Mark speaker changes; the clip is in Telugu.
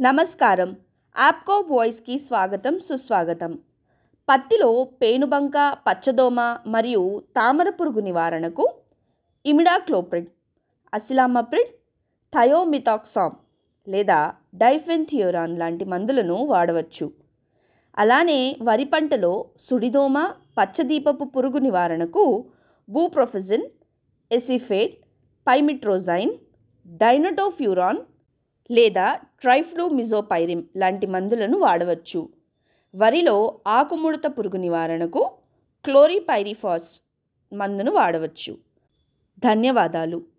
Speaker 1: నమస్కారం యాప్కో వాయిస్కి స్వాగతం సుస్వాగతం పత్తిలో పేనుబంక పచ్చదోమ మరియు తామర పురుగు నివారణకు ఇమిడాక్లోప్రిడ్ అసిలామప్రిడ్ థయోమిథాక్సామ్ లేదా డైఫెన్థియోరాన్ లాంటి మందులను వాడవచ్చు అలానే వరి పంటలో సుడిదోమ పచ్చదీపపు పురుగు నివారణకు బూప్రొఫెజిన్ ఎసిఫేట్ పైమిట్రోజైన్ డైనటోఫ్యూరాన్ లేదా ట్రైఫ్లూమిజోపైరిమ్ లాంటి మందులను వాడవచ్చు వరిలో ఆకుముడత పురుగు నివారణకు క్లోరిపైరిఫాస్ మందును వాడవచ్చు ధన్యవాదాలు